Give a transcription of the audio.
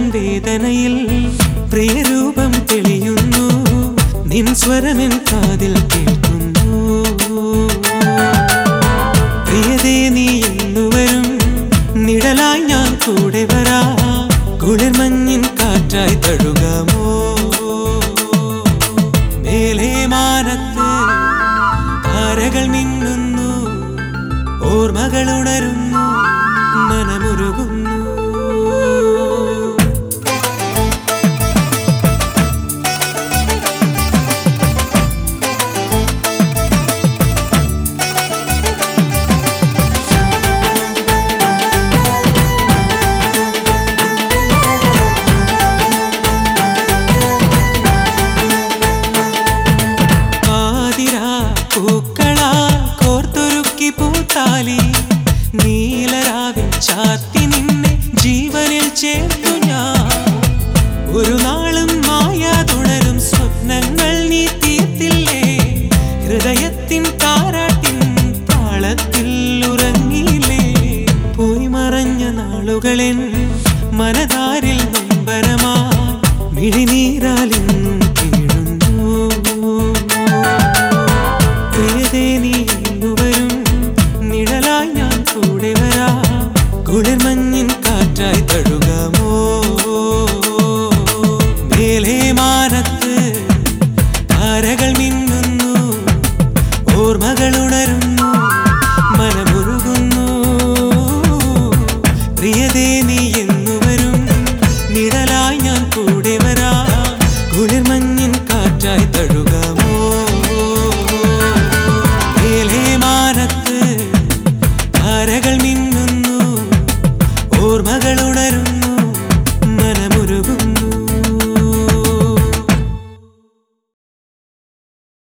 വേദനയിൽ പ്രിയരൂപം തെളിയുന്നു നിൻ സ്വരമെൻ കാതിൽ കേൾക്കുന്നു പ്രിയതേ നീ എന്നുവരും നിഴലായി ഞാൻ കൂടെ വരാ കുളിർമഞ്ഞിൻ കാറ്റായി തഴുകാമോ മേലേ മാനത്ത് താരകൾ മിന്നുന്നു ഓർമ്മകൾ ഉണരുന്നു മനമുരുകുന്നു ആതിരാ പൂക്കളാ കോർത്തൊരുക്കി പൂത്താലി നീലരാവിൽ ചാത്തി നിന്നെ ജീവനിൽ ചേർത്തു ഞാൻ ഒരു നാളും മായാതുണരും സ്വപ്നങ്ങൾ നീ തീർത്തില്ലേ ഹൃദയത്തിൻ താരാട്ടിൻ താളത്തിൽ ഉറങ്ങിയില്ലേ പോയി മറഞ്ഞ നാളുകളെൻ മനതാരിൽ നൊമ്പരമാ മിഴിനീരാലിന്നും കീഴുന്നു പ്രിയതേ നീ എന്നുവരും നിഴലായി ഞാൻ കൂടെ വരാ കുളിർമഞ്ഞിൻ കാറ്റായി തഴുകാം